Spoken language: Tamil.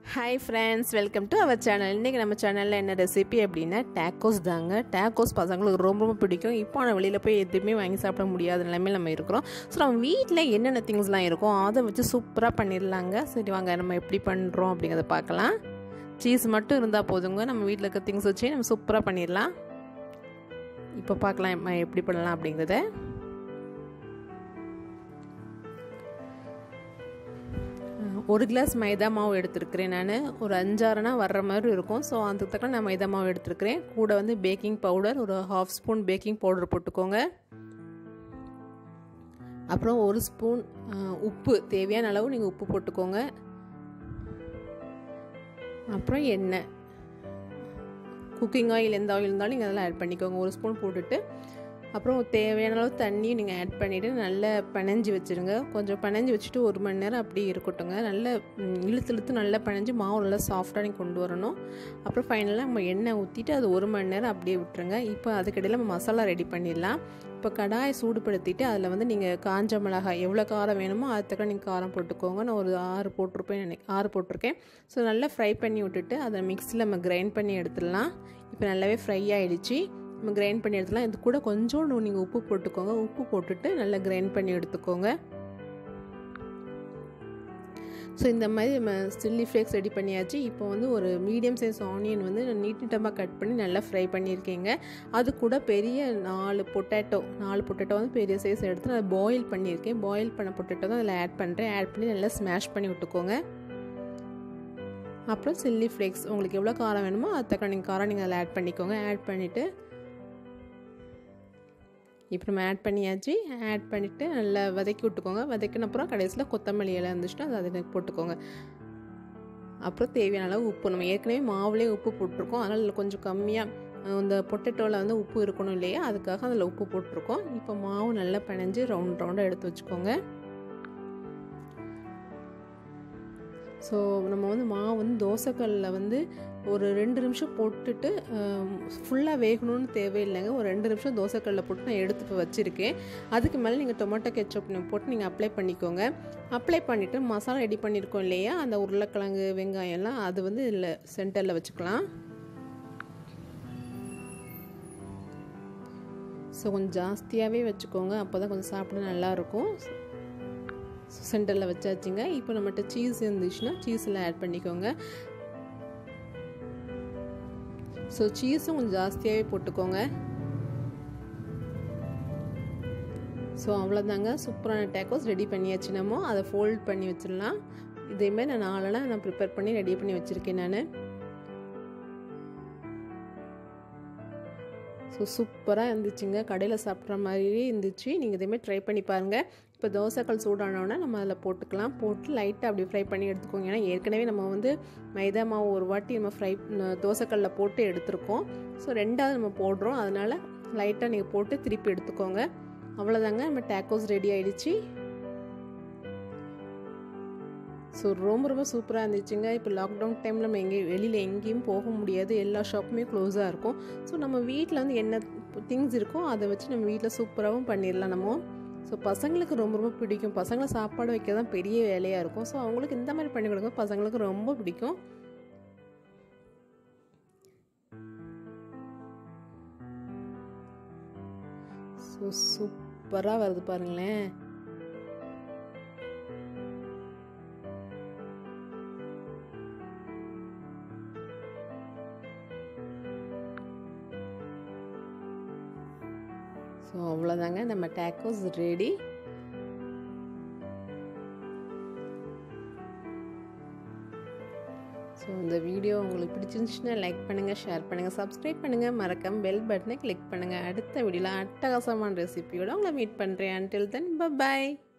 hi friends welcome to our channel இன்றைக்கி நம்ம சேனலில் என்ன ரெசிபி அப்படின்னா டேக்கோஸ் தாங்க டேக்கோஸ் பசங்களுக்கு ரொம்ப ரொம்ப பிடிக்கும் இப்போ ஆனால் வெளியில் போய் எதுவுமே வாங்கி சாப்பிட முடியாத நிலைமையில் நம்ம இருக்கிறோம் ஸோ நம்ம வீட்டில் என்னென்ன திங்ஸ்லாம் இருக்கும் அதை வச்சு சூப்பராக பண்ணிடலாங்க சரி வாங்க நம்ம எப்படி பண்ணுறோம் அப்படிங்கிறத பார்க்கலாம் சீஸ் மட்டும் இருந்தால் போதுங்க நம்ம வீட்டில் இருக்க திங்ஸ் வச்சு நம்ம சூப்பராக பண்ணிடலாம் இப்போ பார்க்கலாம் எப்படி பண்ணலாம் அப்படிங்கிறத ஒரு கிளாஸ் மைதா மாவு எடுத்துருக்கிறேன் நான் ஒரு அஞ்சாறுனா வர்ற மாதிரி இருக்கும் ஸோ அதுக்கு தக்க நான் மைதா மாவு எடுத்துருக்கிறேன் கூட வந்து பேக்கிங் பவுடர் ஒரு ஹாஃப் ஸ்பூன் பேக்கிங் பவுடர் போட்டுக்கோங்க அப்புறம் ஒரு ஸ்பூன் உப்பு தேவையான அளவு நீங்கள் உப்பு போட்டுக்கோங்க அப்புறம் எண்ணெய் குக்கிங் ஆயில் எந்த ஆயில் இருந்தாலும் நீங்கள் அதெல்லாம் ஆட் பண்ணிக்கோங்க ஒரு ஸ்பூன் போட்டுட்டு அப்புறம் தேவையான அளவு தண்ணியும் நீங்கள் ஆட் பண்ணிவிட்டு நல்லா பனைஞ்சி வச்சுருங்க கொஞ்சம் பனைஞ்சி வச்சுட்டு ஒரு மணி நேரம் அப்படியே இருக்கட்டுங்க நல்லா இழுத்து இழுத்து நல்லா பனைஞ்சி மாவு நல்லா சாஃப்டாக நீங்கள் கொண்டு வரணும் அப்புறம் ஃபைனலாக நம்ம எண்ணெய் ஊற்றிட்டு அது ஒரு மணி நேரம் அப்படியே விட்டுருங்க இப்போ அதுக்கிடையில் நம்ம மசாலா ரெடி பண்ணிடலாம் இப்போ கடாயை சூடுபடுத்திட்டு அதில் வந்து நீங்கள் காஞ்ச மிளகாய் எவ்வளோ காரம் வேணுமோ அதுக்கு நீங்கள் காரம் போட்டுக்கோங்க நான் ஒரு ஆறு போட்டிருப்பேன் நினை ஆறு போட்டிருக்கேன் ஸோ நல்லா ஃப்ரை பண்ணி விட்டுட்டு அதை மிக்ஸியில் நம்ம கிரைண்ட் பண்ணி எடுத்துடலாம் இப்போ நல்லாவே ஃப்ரை ஆகிடுச்சு நம்ம கிரைண்ட் பண்ணி எடுத்துலாம் இது கூட கொஞ்சோண்டு நீங்கள் உப்பு போட்டுக்கோங்க உப்பு போட்டுட்டு நல்லா கிரைண்ட் பண்ணி எடுத்துக்கோங்க ஸோ இந்த மாதிரி நம்ம சில்லி ஃப்ளேக்ஸ் ரெடி பண்ணியாச்சு இப்போ வந்து ஒரு மீடியம் சைஸ் ஆனியன் வந்து நான் நீட் நீட்டமாக கட் பண்ணி நல்லா ஃப்ரை பண்ணியிருக்கேங்க அது கூட பெரிய நாலு பொட்டேட்டோ நாலு பொட்டேட்டோ வந்து பெரிய சைஸ் எடுத்து நான் பாயில் பண்ணியிருக்கேன் பாயில் பண்ண பொட்டேட்டோ தான் அதில் ஆட் பண்ணுறேன் ஆட் பண்ணி நல்லா ஸ்மாஷ் பண்ணி விட்டுக்கோங்க அப்புறம் சில்லி ஃப்ளேக்ஸ் உங்களுக்கு எவ்வளோ காரம் வேணுமோ அது தக்க நீங்கள் காரம் நீங்கள் அதில் ஆட் பண்ணிக்கோங்க ஆட் பண்ணிவிட்டு இப்போ நம்ம ஆட் பண்ணியாச்சு ஆட் பண்ணிவிட்டு நல்லா வதக்கி விட்டுக்கோங்க வதக்கின அப்புறம் கடைசியில் கொத்தமல்லி இலை இருந்துச்சுன்னா அது அதில் போட்டுக்கோங்க அப்புறம் தேவையான அளவு உப்பு நம்ம ஏற்கனவே மாவுலேயே உப்பு போட்டிருக்கோம் அதனால் கொஞ்சம் கம்மியாக இந்த பொட்டேட்டோவில் வந்து உப்பு இருக்கணும் இல்லையா அதுக்காக அதில் உப்பு போட்டிருக்கோம் இப்போ மாவு நல்லா பிணைஞ்சு ரவுண்ட் ரவுண்டாக எடுத்து வச்சுக்கோங்க ஸோ நம்ம வந்து மாவு வந்து தோசைக்கல்லில் வந்து ஒரு ரெண்டு நிமிஷம் போட்டுட்டு ஃபுல்லாக வேகணும்னு தேவையில்லைங்க ஒரு ரெண்டு நிமிஷம் தோசைக்கல்லில் போட்டு நான் எடுத்து இப்போ வச்சுருக்கேன் அதுக்கு மேலே நீங்கள் டொமேட்டோ கெச்சப் போட்டு நீங்கள் அப்ளை பண்ணிக்கோங்க அப்ளை பண்ணிவிட்டு மசாலா ரெடி பண்ணியிருக்கோம் இல்லையா அந்த உருளைக்கிழங்கு வெங்காயம்லாம் அது வந்து இதில் சென்டரில் வச்சுக்கலாம் ஸோ கொஞ்சம் ஜாஸ்தியாகவே வச்சுக்கோங்க அப்போ தான் கொஞ்சம் சாப்பிட நல்லாயிருக்கும் சென்டரில் வச்சாச்சுங்க இப்போ நம்மகிட்ட சீஸ் இருந்துச்சுன்னா சீஸில் ஆட் பண்ணிக்கோங்க ஸோ சீஸும் கொஞ்சம் ஜாஸ்தியாகவே போட்டுக்கோங்க ஸோ அவ்வளோதாங்க சூப்பரான டேக்கோஸ் ரெடி பண்ணியாச்சு நம்ம அதை ஃபோல்ட் பண்ணி வச்சிடலாம் இதேமாதிரி நான் நாளெல்லாம் நான் ப்ரிப்பேர் பண்ணி ரெடி பண்ணி வச்சுருக்கேன் நான் ஸோ சூப்பராக இருந்துச்சுங்க கடையில் சாப்பிட்ற மாதிரியே இருந்துச்சு நீங்கள் இதேமாதிரி ட்ரை பண்ணி பாருங்கள் இப்போ தோசைக்கல் சூடானோன்னா நம்ம அதில் போட்டுக்கலாம் போட்டு லைட்டாக அப்படி ஃப்ரை பண்ணி எடுத்துக்கோங்க ஏன்னா ஏற்கனவே நம்ம வந்து மைதா மாவு ஒரு வாட்டி நம்ம ஃப்ரை தோசைக்கல்லில் போட்டு எடுத்துருக்கோம் ஸோ ரெண்டாவது நம்ம போடுறோம் அதனால் லைட்டாக நீங்கள் போட்டு திருப்பி எடுத்துக்கோங்க அவ்வளோதாங்க நம்ம டேக்கோஸ் ரெடி ஆகிடுச்சு ஸோ ரொம்ப ரொம்ப சூப்பராக இருந்துச்சுங்க இப்போ லாக்டவுன் டைமில் நம்ம எங்கேயும் வெளியில் எங்கேயும் போக முடியாது எல்லா ஷாப்புமே க்ளோஸாக இருக்கும் ஸோ நம்ம வீட்டில் வந்து என்ன திங்ஸ் இருக்கோ அதை வச்சு நம்ம வீட்டில் சூப்பராகவும் பண்ணிடலாம் நம்ம ஸோ பசங்களுக்கு ரொம்ப ரொம்ப பிடிக்கும் பசங்களை சாப்பாடு வைக்க தான் பெரிய வேலையாக இருக்கும் ஸோ அவங்களுக்கு இந்த மாதிரி பண்ணி கொடுங்க பசங்களுக்கு ரொம்ப பிடிக்கும் ஸோ சூப்பராக வருது பாருங்களேன் ஸோ அவ்வளோதாங்க நம்ம டேக்கோஸ் ரெடி ஸோ இந்த வீடியோ உங்களுக்கு பிடிச்சிருந்துச்சுன்னா லைக் பண்ணுங்கள் ஷேர் பண்ணுங்கள் சப்ஸ்கிரைப் பண்ணுங்கள் மறக்காம பெல் பட்டனை கிளிக் பண்ணுங்கள் அடுத்த வீடியோவில் அட்டகாசமான ரெசிபியோட உங்களை மீட் பண்ணுறேன் அன்டில் தென் பாய்